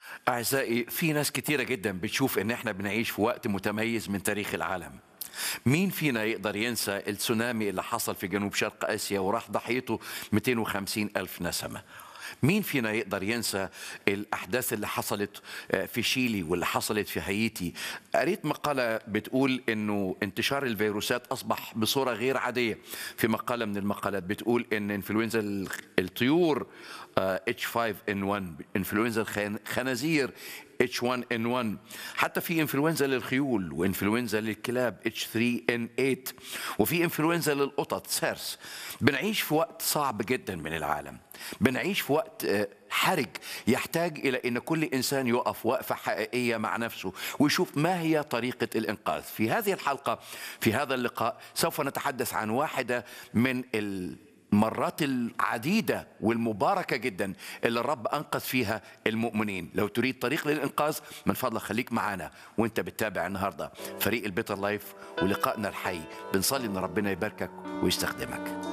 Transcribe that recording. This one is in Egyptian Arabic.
أعزائي في ناس كتيرة جدا بتشوف إن إحنا بنعيش في وقت متميز من تاريخ العالم مين فينا يقدر ينسى التسونامي اللي حصل في جنوب شرق آسيا وراح ضحيته 250 ألف نسمة مين فينا يقدر ينسى الأحداث اللي حصلت في شيلي واللي حصلت في هايتي قريت مقالة بتقول أنه انتشار الفيروسات أصبح بصورة غير عادية في مقالة من المقالات بتقول أن انفلونزا الطيور H5N1 انفلونزا الخنازير H1N1 حتى في انفلونزا للخيول وانفلونزا للكلاب H3N8 وفي انفلونزا للقطط سارس بنعيش في وقت صعب جدا من العالم بنعيش في وقت حرج يحتاج الى ان كل انسان يقف وقفه حقيقيه مع نفسه ويشوف ما هي طريقه الانقاذ في هذه الحلقه في هذا اللقاء سوف نتحدث عن واحده من ال المرات العديدة والمباركة جدا اللي الرب أنقذ فيها المؤمنين لو تريد طريق للإنقاذ من فضلك خليك معنا وانت بتتابع النهاردة فريق البيتر لايف ولقائنا الحي بنصلي ان ربنا يباركك ويستخدمك